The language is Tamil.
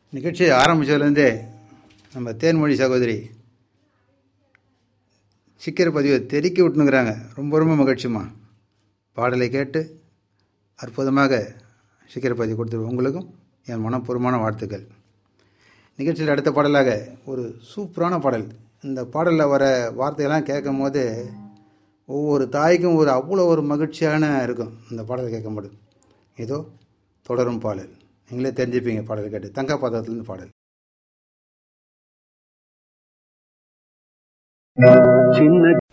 நிகழ்ச்சி ஆரம்பித்ததுலேருந்தே நம்ம தேன்மொழி சகோதரி சிக்கர பதிவை தெறிக்கி விட்டுனுங்கிறாங்க ரொம்ப ரொம்ப மகிழ்ச்சிம்மா பாடலை கேட்டு அற்புதமாக சிக்கர பதிவு கொடுத்துருவோம் உங்களுக்கும் என் மனப்பூர்வமான வாழ்த்துக்கள் நிகழ்ச்சியில் அடுத்த பாடலாக ஒரு சூப்பரான பாடல் இந்த பாடலில் வர வார்த்தையெல்லாம் கேட்கும் போது ஒவ்வொரு தாய்க்கும் ஒரு அவ்வளோ ஒரு மகிழ்ச்சியான இருக்கும் இந்த பாடலை கேட்கும்போது ஏதோ தொடரும் பாடல் நீங்களே தெரிஞ்சுப்பீங்க பாடல் கேட்டு தங்கா பாத்திரத்துலேருந்து பாடல் சின்ன